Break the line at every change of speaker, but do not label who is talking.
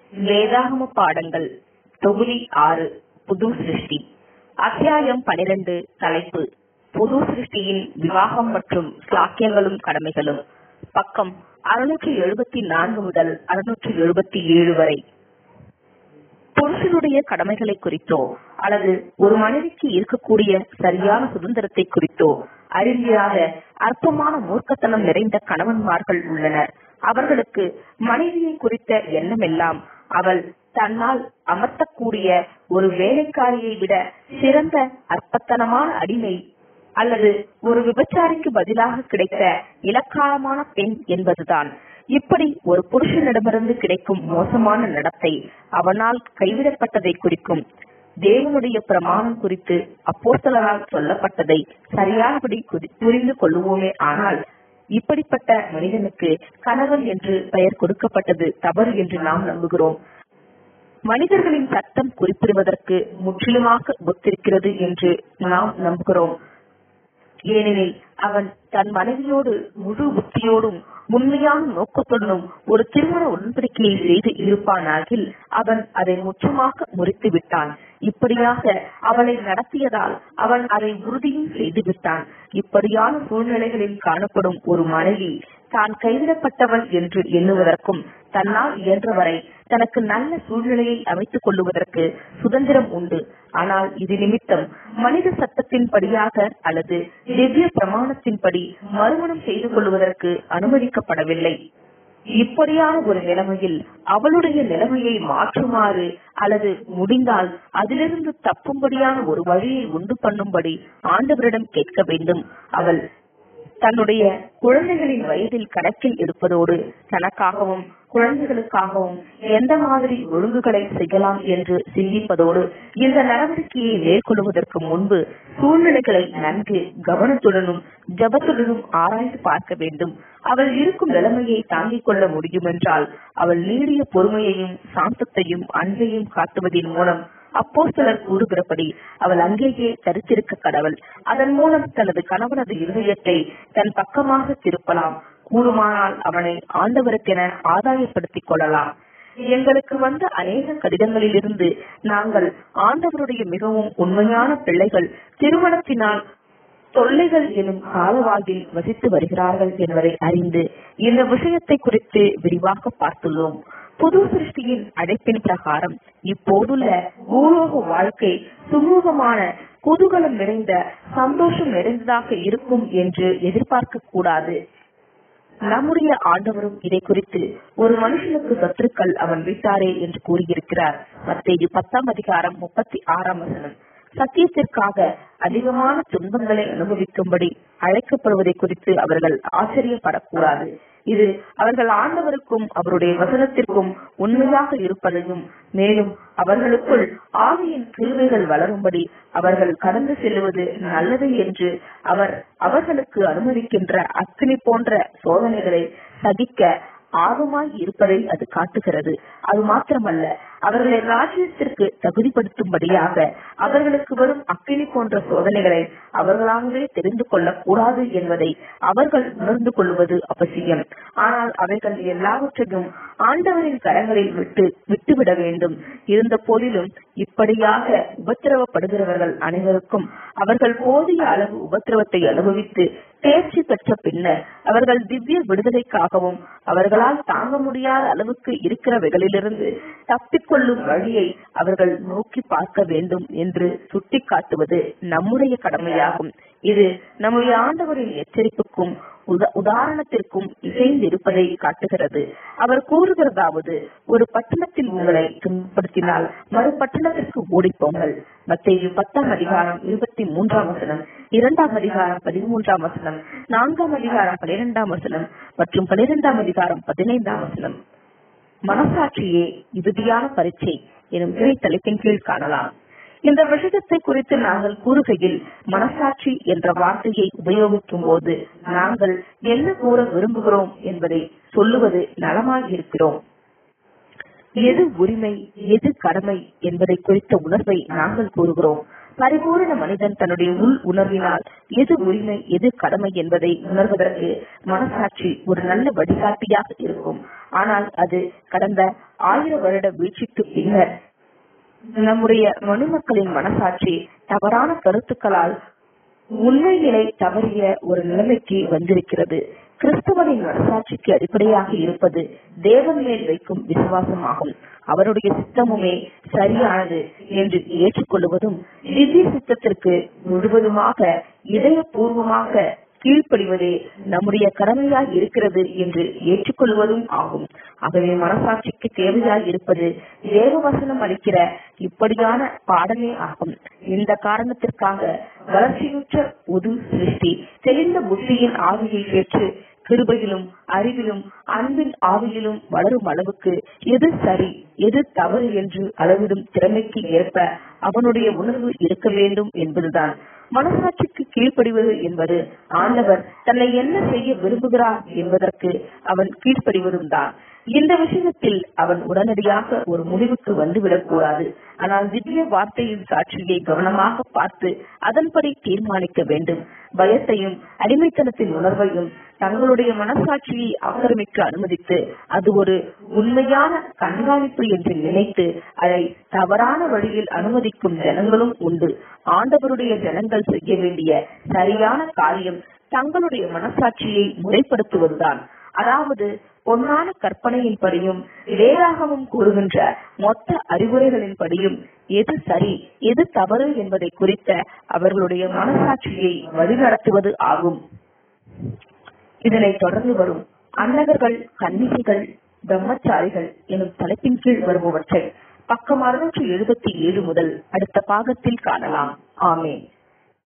வேதாகம பாடங்கள் தொகுதி ஆறு புது சிருஷ்டி அத்தியாயம் பனிரெண்டு தலைப்பு புது சிருஷ்டியின் விவாகம் மற்றும் சாக்கியங்களும் கடமைகளும் பக்கம் அறுநூற்றி எழுபத்தி நான்கு முதல் அறுநூற்றி எழுபத்தி ஏழு வரை புருஷனுடைய கடமைகளை குறித்தோ அல்லது ஒரு மனைவிக்கு இருக்கக்கூடிய சரியான சுதந்திரத்தை குறித்தோ அறிந்திராத அற்பமான மூர்க்கத்தனம் நிறைந்த கணவன்மார்கள் உள்ளனர் அவர்களுக்கு மனைவியை குறித்த எண்ணமெல்லாம் அவள் தன்னால் அமர்த்தக்கூடிய ஒரு வேலைக்காரியை விட சிறந்த அற்பத்தனமான அடிமை அல்லது ஒரு விபச்சாரிக்கு பதிலாக கிடைத்த இலக்காரமான பெண் என்பதுதான் இப்படி ஒரு புருஷனிடமிருந்து கிடைக்கும் மோசமான நடத்தை அவனால் கைவிடப்பட்டதை குறிக்கும் தேவனுடைய பிரமாணம் குறித்து அப்போஸ்தலரால் சொல்லப்பட்டதை சரியானபடி புரிந்து கொள்ளுவோமே ஆனால் இப்படிப்பட்ட மனிதனுக்கு கணவன் என்று பெயர் கொடுக்கப்பட்டது தவறு என்று நாம் நம்புகிறோம் மனிதர்களின் சட்டம் குறிப்பிடுவதற்கு முற்றிலுமாக ஒத்திருக்கிறது என்று நாம் நம்புகிறோம் ஏனெனில் அவன் தன் மனைவியோடு முழு புத்தியோடும் உண்மையான நோக்கத்துடனும் ஒரு திருமண உடன்படிக்கையை செய்து இருப்பானாகில் அவன் அதை முற்றமாக முறித்து விட்டான் இப்படியாக அவளை நடத்தியதால் அவன் அதை உறுதியும் செய்து விட்டான் இப்படியான சூழ்நிலைகளில் காணப்படும் ஒரு மனைவி தான் கைவிடப்பட்டவள் என்று எண்ணுவதற்கும் தன்னால் இயன்றவரை தனக்கு நல்ல சூழ்நிலையை அமைத்துக் கொள்ளுவதற்கு சுதந்திரம் உண்டு ஆனால் இது நிமித்தம் மனித சட்டத்தின் படியாக அல்லது திவ்ய பிரமாணத்தின்படி மறுமணம் செய்து கொள்வதற்கு அனுமதிக்கப்படவில்லை இப்படியான ஒரு நிலைமையில் அவளுடைய நிலைமையை மாற்றுமாறு அல்லது முடிந்தால் அதிலிருந்து தப்பும்படியான ஒரு வழியை உண்டு பண்ணும்படி ஆண்டவரிடம் கேட்க வேண்டும் அவள் தன்னுடைய குழந்தைகளின் வயதில் கணக்கில் எடுப்பதோடு தனக்காகவும் குழந்தைகளுக்காகவும் எந்த மாதிரி ஒழுங்குகளை செய்யலாம் என்று சிந்திப்பதோடு இந்த நடவடிக்கையை மேற்கொள்வதற்கு முன்பு சூழ்நிலைகளை நன்கு கவனத்துடனும் ஜபத்துடனும் ஆராய்ந்து பார்க்க வேண்டும் அவள் இருக்கும் நிலைமையை தாங்கிக் கொள்ள முடியும் என்றால் அவள் நீடிய பொறுமையையும் சாந்தத்தையும் அன்பையும் காட்டுவதன் மூலம் அப்போ சிலர் கூறுகிறபடி அவள் அங்கேயே தரித்திருக்க கடவுள் அதன் மூலம் தனது கணவனது இருதயத்தை தன் பக்கமாக திருப்பலாம் கூடுமானால் அவனை ஆண்டவருக்கென ஆதாயப்படுத்திக் கொள்ளலாம் எங்களுக்கு வந்த அநேக கடிதங்களிலிருந்து நாங்கள் ஆண்டவருடைய மிகவும் உண்மையான பிள்ளைகள் திருமணத்தினால் தொல்லைகள் எனும் காலவாகில் வசித்து வருகிறார்கள் என்பதை அறிந்து இந்த விஷயத்தை குறித்து விரிவாக பார்த்துள்ளோம் புது சிருஷ்டியின் அழைப்பின் பிரகாரம் இப்போதுள்ள பூலோக வாழ்க்கை சுமூகமான குதூகலம் நிறைந்த சந்தோஷம் நிறைந்ததாக இருக்கும் என்று எதிர்பார்க்க கூடாது நம்முடைய ஆண்டவரும் இதை குறித்து ஒரு மனுஷனுக்கு சத்துருக்கள் அவன் விட்டாரே என்று கூறியிருக்கிறார் மத்திய பத்தாம் அதிகாரம் முப்பத்தி ஆறாம் வசனம் சத்தியத்திற்காக அதிகமான துன்பங்களை அனுபவிக்கும்படி அழைக்கப்படுவதை குறித்து அவர்கள் ஆச்சரியப்படக்கூடாது இது அவர்கள் ஆண்டவருக்கும் அவருடைய வசனத்திற்கும் உண்மையாக இருப்பதையும் மேலும் அவர்களுக்குள் ஆவியின் கிருவைகள் வளரும்படி அவர்கள் கடந்து செல்வது நல்லது என்று அவர் அவர்களுக்கு அனுமதிக்கின்ற அக்னி போன்ற சோதனைகளை சகிக்க ஆர்வமாய் இருப்பதை அது காட்டுகிறது அது மாத்திரமல்ல அவர்களை ராஜ்யத்திற்கு தகுதிப்படுத்தும்படியாக அவர்களுக்கு வரும் அக்கினி போன்ற சோதனைகளை அவர்களாகவே தெரிந்து கொள்ளக் கூடாது என்பதை அவர்கள் உணர்ந்து கொள்வது அவசியம் ஆனால் அவைகள் எல்லாவற்றையும் ஆண்டவரின் கரங்களில் விட்டு விட்டுவிட வேண்டும் இருந்த போதிலும் இப்படியாக உபத்திரவப்படுகிறவர்கள் அனைவருக்கும் அவர்கள் போதிய அளவு உபத்திரவத்தை அனுபவித்து தேர்ச்சி பெற்ற பின்னர் அவர்கள் திவ்ய விடுதலைக்காகவும் அவர்களால் தாங்க முடியாத அளவுக்கு இருக்கிறவைகளிலிருந்து தப்பிக்கொள்ளும் வழியை அவர்கள் நோக்கி பார்க்க வேண்டும் என்று சுட்டிக்காட்டுவது நம்முடைய கடமையாகும் இது நம்முடைய ஆண்டவரின் எச்சரிப்புக்கும் உதாரணத்திற்கும் இசைந்திருப்பதை காட்டுகிறது அவர் கூறுகிறதாவது ஒரு பட்டணத்தில் உங்களை துன்பப்படுத்தினால் மறு பட்டணத்திற்கு ஓடிப்போங்கள் மத்திய பத்தாம் அதிகாரம் இருபத்தி மூன்றாம் வசனம் இரண்டாம் அதிகாரம் பதிமூன்றாம் வசனம் நான்காம் அதிகாரம் பனிரெண்டாம் வசனம் மற்றும் பனிரெண்டாம் அதிகாரம் பதினைந்தாம் வசனம் மனசாட்சியே இறுதியான பரீட்சை எனும் இறை தலைப்பின் கீழ் காணலாம் இந்த விஷயத்தை குறித்து நாங்கள் கூறுகையில் மனசாட்சி என்ற வார்த்தையை உபயோகிக்கும் போது நாங்கள் என்ன கூற விரும்புகிறோம் என்பதை சொல்லுவது நலமாய் இருக்கிறோம் எது உரிமை எது கடமை என்பதை குறித்த உணர்வை நாங்கள் கூறுகிறோம் பரிபூரண மனிதன் தன்னுடைய உள் உணர்வினால் எது உரிமை எது கடமை என்பதை உணர்வதற்கு மனசாட்சி ஒரு நல்ல வழிகாட்டியாக இருக்கும் ஆனால் அது கடந்த ஆயிரம் வருட வீழ்ச்சிக்கு பின்னர் நம்முடைய மனுமக்களின் மனசாட்சி தவறான கருத்துக்களால் உண்மை நிலை தவறிய ஒரு நிலைமைக்கு வந்திருக்கிறது கிறிஸ்தவனின் மனசாட்சிக்கு அடிப்படையாக இருப்பது தேவன் மேல் வைக்கும் விசுவாசமாகும் அவருடைய சித்தமுமே சரியானது என்று ஏற்றுக்கொள்வதும் திவ்ய சித்தத்திற்கு முழுவதுமாக இதயபூர்வமாக கீழ்ப்படிவதே நம்முடைய கடமையாய் இருக்கிறது என்று ஏற்றுக்கொள்வதும் ஆகும் ஆகவே மனசாட்சிக்கு தேவையாய் இருப்பது தேவ வசனம் அளிக்கிற இப்படியான பாடமே ஆகும் இந்த காரணத்திற்காக வளர்ச்சியுற்ற உது சிருஷ்டி தெளிந்த புத்தியின் ஆவியை பெற்று கிருபையிலும் அறிவிலும் அன்பின் ஆவியிலும் வளரும் அளவுக்கு எது சரி எது தவறு என்று அளவிடும் திறமைக்கு ஏற்ப அவனுடைய உணர்வு இருக்க வேண்டும் என்பதுதான் மனசாட்சிக்கு கீழ்ப்படிவது என்பது ஆண்டவர் தன்னை என்ன செய்ய விரும்புகிறார் என்பதற்கு அவன் கீழ்ப்படிவதும் தான் இந்த விஷயத்தில் அவன் உடனடியாக ஒரு முடிவுக்கு வந்துவிடக் கூடாது ஆனால் திவ்ய வார்த்தையின் சாட்சியை கவனமாக பார்த்து அதன்படி தீர்மானிக்க வேண்டும் பயத்தையும் அடிமைத்தனத்தின் உணர்வையும் தங்களுடைய மனசாட்சியை ஆக்கிரமிக்க அனுமதித்து அது ஒரு உண்மையான கண்காணிப்பு என்று நினைத்து அதை தவறான வழியில் அனுமதிக்கும் ஜனங்களும் உண்டு ஆண்டவருடைய ஜனங்கள் செய்ய வேண்டிய சரியான காரியம் தங்களுடைய மனசாட்சியை முறைப்படுத்துவதுதான் அதாவது பொன்னான கற்பனையின்படியும் வேதாகமும் கூறுகின்ற மொத்த அறிவுரைகளின்படியும் எது சரி எது தவறு என்பதை குறித்த அவர்களுடைய மனசாட்சியை வழிநடத்துவது ஆகும் இதனை தொடர்ந்து வரும் அன்னகர்கள் கன்னிகைகள் பிரம்மச்சாரிகள் எனும் தலைப்பின் கீழ் வருபவற்றை பக்கம் அறுநூற்றி எழுபத்தி ஏழு முதல் அடுத்த பாகத்தில் காணலாம் ஆமேன்